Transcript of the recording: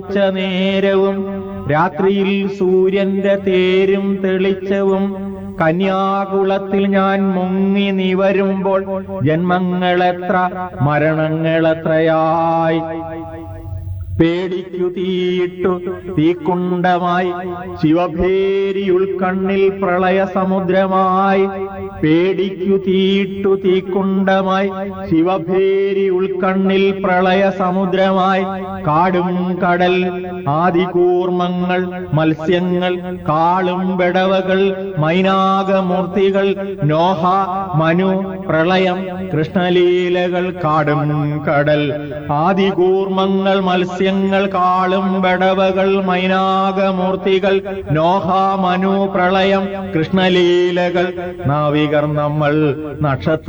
ഉദിച്ച നേരവും രാത്രിയിൽ സൂര്യന്റെ തേരും തെളിച്ചവും കന്യാകുളത്തിൽ ഞാൻ മുങ്ങി നിവരുമ്പോൾ ജന്മങ്ങളെത്ര മരണങ്ങളെത്രയായി പേടിക്കു തീയിട്ടു തീക്കുണ്ടമായി ശിവഭേരി ഉൾക്കണ്ണിൽ പ്രളയ സമുദ്രമായി പേടിക്കു തീയിട്ടു തീക്കുണ്ടമായി ശിവഭേരി ഉൾക്കണ്ണിൽ പ്രളയ സമുദ്രമായി കാടും കടൽ ആദികൂർമ്മങ്ങൾ മത്സ്യങ്ങൾ കാളും ബെടവകൾ മൈനാകമൂർത്തികൾ നോഹ മനു പ്രളയം കൃഷ്ണലീലകൾ കാടും കടൽ ആദികൂർമ്മങ്ങൾ മത്സ്യങ്ങൾ കാളും ബടവകൾ മൈനാകമൂർത്തികൾ നോഹ മനു പ്രളയം കൃഷ്ണലീലകൾ നാവികർ നമ്മൾ നക്ഷത്ര